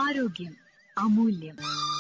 ആരോഗ്യം അമൂല്യം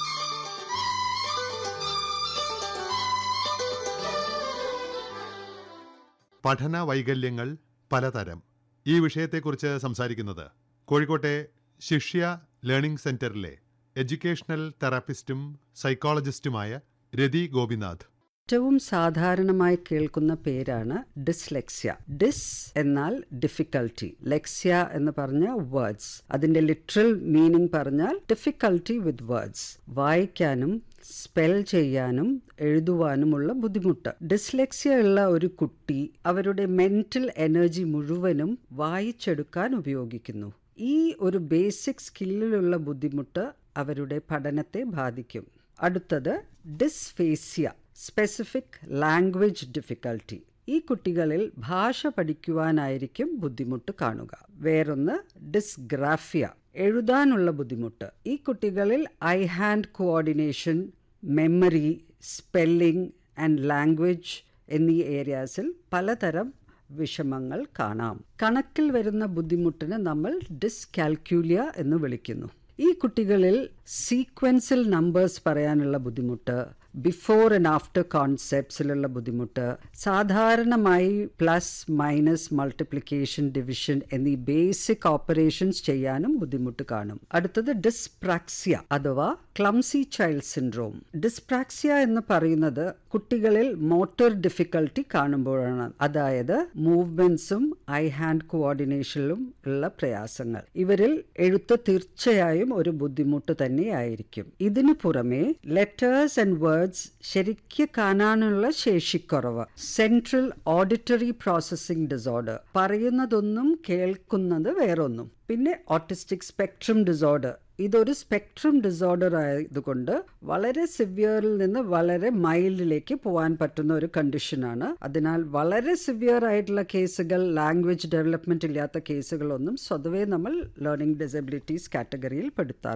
പഠന വൈകല്യങ്ങൾ പലതരം ഈ വിഷയത്തെക്കുറിച്ച് സംസാരിക്കുന്നത് കോഴിക്കോട്ടെ ശിഷ്യ ലേണിംഗ് സെന്ററിലെ എഡ്യൂക്കേഷണൽ തെറാപ്പിസ്റ്റും സൈക്കോളജിസ്റ്റുമായ രതി ഗോപിനാഥ് ഏറ്റവും സാധാരണമായി കേൾക്കുന്ന പേരാണ് ഡിസ്ലെക്സ്യ ഡിസ് എന്നാൽ ഡിഫിക്കൽട്ടി ലെക്സ്യ എന്ന് പറഞ്ഞ വേർഡ്സ് അതിന്റെ ലിറ്ററൽ മീനിങ് പറഞ്ഞാൽ ഡിഫിക്കൽട്ടി വിത്ത് വേർഡ്സ് വായിക്കാനും സ്പെൽ ചെയ്യാനും എഴുതുവാനുമുള്ള ബുദ്ധിമുട്ട് ഡിസ്ലെക്സിയ ഉള്ള ഒരു കുട്ടി അവരുടെ മെന്റൽ എനർജി മുഴുവനും വായിച്ചെടുക്കാൻ ഉപയോഗിക്കുന്നു ഈ ഒരു ബേസിക് സ്കില്ലിലുള്ള ബുദ്ധിമുട്ട് അവരുടെ പഠനത്തെ ബാധിക്കും അടുത്തത് ഡിസ്ഫേസിയ സ്പെസിഫിക് ലാംഗ്വേജ് ഡിഫിക്കൽട്ടി ഈ കുട്ടികളിൽ ഭാഷ പഠിക്കുവാനായിരിക്കും ബുദ്ധിമുട്ട് കാണുക വേറൊന്ന് ഡിസ്ഗ്രാഫിയ എഴുതാനുള്ള ബുദ്ധിമുട്ട് ഈ കുട്ടികളിൽ eye hand coordination memory spelling and language എന്നീ ഏരിയാസിൽ പലതരം വിഷമങ്ങൾ കാണാം കണക്കിൽ വരുന്ന ബുദ്ധിമുട്ടിന് നമ്മൾ ഡിസ്കാൽക്യൂലിയ എന്ന് വിളിക്കുന്നു ഈ കുട്ടികളിൽ സീക്വൻസിൽ നമ്പേഴ്സ് പറയാനുള്ള ബുദ്ധിമുട്ട് ബിഫോർ ആൻഡ് ആഫ്റ്റർ കോൺസെപ്റ്റ്സിലുള്ള ബുദ്ധിമുട്ട് സാധാരണമായി പ്ലസ് മൈനസ് മൾട്ടിപ്ലിക്കേഷൻ ഡിവിഷൻ എന്നീ ബേസിക് ഓപ്പറേഷൻസ് ചെയ്യാനും ബുദ്ധിമുട്ട് കാണും അടുത്തത് ഡിസ്പ്രാക്സിയ അഥവാ ക്ലംസി ചൈൽഡ് സിൻഡ്രോം ഡിസ്പ്രാക്സിയ എന്ന് പറയുന്നത് കുട്ടികളിൽ മോട്ടോർ ഡിഫിക്കൽട്ടി കാണുമ്പോഴാണ് അതായത് മൂവ്മെന്റ്സും ഐ ഹാൻഡ് കോർഡിനേഷനിലും ഉള്ള പ്രയാസങ്ങൾ ഇവരിൽ എഴുത്ത് തീർച്ചയായും ഒരു ബുദ്ധിമുട്ട് തന്നെയായിരിക്കും ഇതിനു പുറമെ ലെറ്റേഴ്സ് ആൻഡ് വേർഡ്സ് ശരിക്ക് കാണാനുള്ള ശേഷിക്കുറവ് സെൻട്രൽ ഓഡിറ്ററി പ്രോസസ്സിംഗ് ഡിസോർഡർ പറയുന്നതൊന്നും കേൾക്കുന്നത് വേറൊന്നും പിന്നെ ഓട്ടിസ്റ്റിക് സ്പെക്ട്രം ഡിസോർഡർ ഇതൊരു സ്പെക്ട്രം ഡിസോർഡർ ആയതുകൊണ്ട് വളരെ സിവിയറിൽ നിന്ന് വളരെ മൈൽഡിലേക്ക് പോകാൻ പറ്റുന്ന ഒരു കണ്ടീഷനാണ് അതിനാൽ വളരെ സിവിയർ ആയിട്ടുള്ള കേസുകൾ ലാംഗ്വേജ് ഡെവലപ്മെന്റ് ഇല്ലാത്ത കേസുകളൊന്നും സ്വതവേ നമ്മൾ ലേണിംഗ് ഡിസബിലിറ്റീസ് കാറ്റഗറിയിൽ പെടുത്താറില്ല